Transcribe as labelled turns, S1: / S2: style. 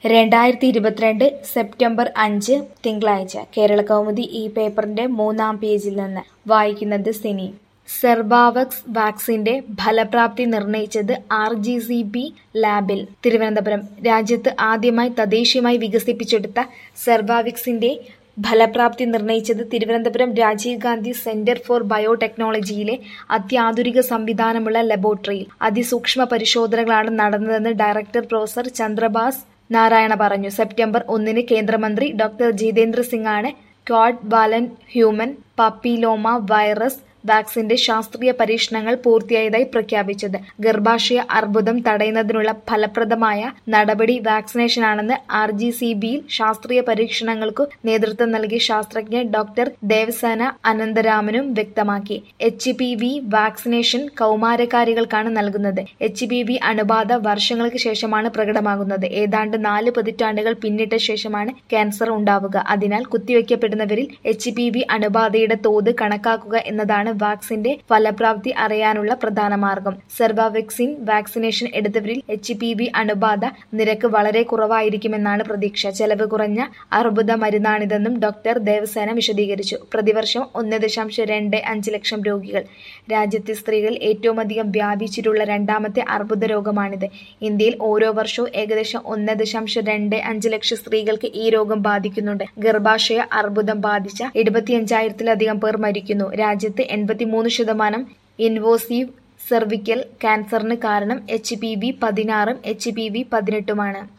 S1: രണ്ടായിരത്തി ഇരുപത്തിരണ്ട് സെപ്റ്റംബർ അഞ്ച് തിങ്കളാഴ്ച കേരളകൗമുദി ഈ പേപ്പറിന്റെ മൂന്നാം പേജിൽ നിന്ന് വായിക്കുന്നത് സിനി സെർബാവക്സ് വാക്സിന്റെ ഫലപ്രാപ്തി നിർണയിച്ചത് ആർ ജി സി ബി ലാബിൽ തിരുവനന്തപുരം രാജ്യത്ത് ആദ്യമായി തദ്ദേശീയമായി വികസിപ്പിച്ചെടുത്ത സെർബാവിക്സിന്റെ ഫലപ്രാപ്തി നിർണയിച്ചത് തിരുവനന്തപുരം രാജീവ് ഗാന്ധി സെന്റർ ഫോർ ബയോടെക്നോളജിയിലെ അത്യാധുനിക സംവിധാനമുള്ള ലബോറട്ടറിയിൽ അതിസൂക്ഷ്മ പരിശോധനകളാണ് നടന്നതെന്ന് ഡയറക്ടർ പ്രൊഫസർ ചന്ദ്രബാസ് നാരായണ പറഞ്ഞു സെപ്റ്റംബർ ഒന്നിന് കേന്ദ്രമന്ത്രി ഡോക്ടർ ജിതേന്ദ്ര സിംഗാണ് quadrivalent human papilloma virus വാക്സിന്റെ ശാസ്ത്രീയ പരീക്ഷണങ്ങൾ പൂർത്തിയായതായി പ്രഖ്യാപിച്ചത് ഗർഭാശയ അർബുദം തടയുന്നതിനുള്ള ഫലപ്രദമായ നടപടി വാക്സിനേഷനാണെന്ന് ആർ ജി സി ബിയിൽ ശാസ്ത്രീയ പരീക്ഷണങ്ങൾക്കു നേതൃത്വം നൽകിയ ശാസ്ത്രജ്ഞൻ ഡോക്ടർ ദേവസേന അനന്തരാമനും വ്യക്തമാക്കി എച്ച് പി വി വാക്സിനേഷൻ കൗമാരക്കാരികൾക്കാണ് നൽകുന്നത് എച്ച് പി വി അണുബാധ വർഷങ്ങൾക്ക് ശേഷമാണ് പ്രകടമാകുന്നത് ഏതാണ്ട് നാല് പതിറ്റാണ്ടുകൾ പിന്നിട്ട ശേഷമാണ് ക്യാൻസർ ഉണ്ടാവുക അതിനാൽ കുത്തിവയ്ക്കപ്പെടുന്നവരിൽ എച്ച് പി വി അണുബാധയുടെ തോത് കണക്കാക്കുക എന്നതാണ് വാക്സിന്റെ ഫലപ്രാപ്തി അറിയാനുള്ള പ്രധാന മാർഗം സെർവാവെക്സിൻ വാക്സിനേഷൻ എടുത്തവരിൽ എച്ച് പി വി അണുബാധ നിരക്ക് വളരെ കുറവായിരിക്കുമെന്നാണ് പ്രതീക്ഷ ചെലവ് കുറഞ്ഞ അർബുദ മരുന്നാണിതെന്നും ഡോക്ടർ ദേവസേന വിശദീകരിച്ചു പ്രതിവർഷം ഒന്ന് ദശാംശം രണ്ട് അഞ്ച് ലക്ഷം രോഗികൾ രാജ്യത്തെ സ്ത്രീകൾ ഏറ്റവും അധികം വ്യാപിച്ചിട്ടുള്ള രണ്ടാമത്തെ അർബുദ രോഗമാണിത് ഇന്ത്യയിൽ ഓരോ വർഷവും ഏകദേശം ഒന്ന് ദശാംശം രണ്ട് അഞ്ച് ലക്ഷം സ്ത്രീകൾക്ക് ഈ രോഗം ബാധിക്കുന്നുണ്ട് ഗർഭാശയ അർബുദം ബാധിച്ച എഴുപത്തിയഞ്ചായിരത്തിലധികം പേർ മരിക്കുന്നു രാജ്യത്ത് എൺപത്തിമൂന്ന് ശതമാനം ഇൻവോസീവ് സെർവിക്കൽ ക്യാൻസറിന് കാരണം എച്ച് പി വി പതിനാറും എച്ച് പി വി പതിനെട്ടുമാണ്